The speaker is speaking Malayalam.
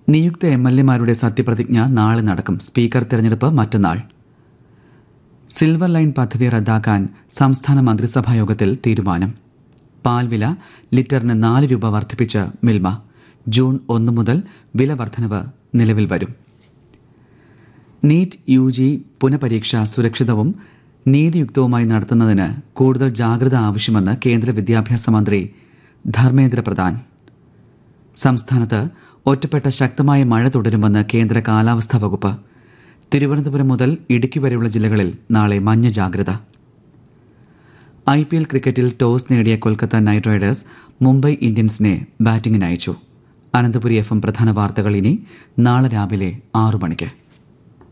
നിയുക്ത എം എൽ എമാരുടെ സത്യപ്രതിജ്ഞ നാളെ നടക്കും സ്പീക്കർ തെരഞ്ഞെടുപ്പ് മറ്റന്നാൾ സിൽവർ ലൈൻ പദ്ധതി റദ്ദാക്കാൻ സംസ്ഥാന മന്ത്രിസഭാ യോഗത്തിൽ തീരുമാനം പാൽവില ലിറ്ററിന് നാല് രൂപ വർദ്ധിപ്പിച്ച് മിൽമ ജൂൺ ഒന്ന് മുതൽ വില വർധനവ് നിലവിൽ വരും നീറ്റ് യു ജി പുനഃപരീക്ഷ സുരക്ഷിതവും നീതിയുക്തവുമായി നടത്തുന്നതിന് കൂടുതൽ ജാഗ്രത ആവശ്യമെന്ന് കേന്ദ്ര വിദ്യാഭ്യാസ മന്ത്രി ധർമ്മേന്ദ്ര പ്രധാൻ സംസ്ഥാനത്ത് ഒറ്റപ്പെട്ട ശക്തമായ മഴ തുടരുമെന്ന് കേന്ദ്ര കാലാവസ്ഥാ വകുപ്പ് തിരുവനന്തപുരം മുതൽ ഇടുക്കി വരെയുള്ള ജില്ലകളിൽ നാളെ മഞ്ഞ ജാഗ്രത ഐ പി എൽ ക്രിക്കറ്റിൽ ടോസ് നേടിയ കൊൽക്കത്ത നൈറ്റ് റൈഡേഴ്സ് മുംബൈ ഇന്ത്യൻസിനെ ബാറ്റിംഗിന് അയച്ചു അനന്തപുരി എഫ് എം പ്രധാന വാർത്തകൾ ഇനി നാളെ രാവിലെ ആറു മണിക്ക്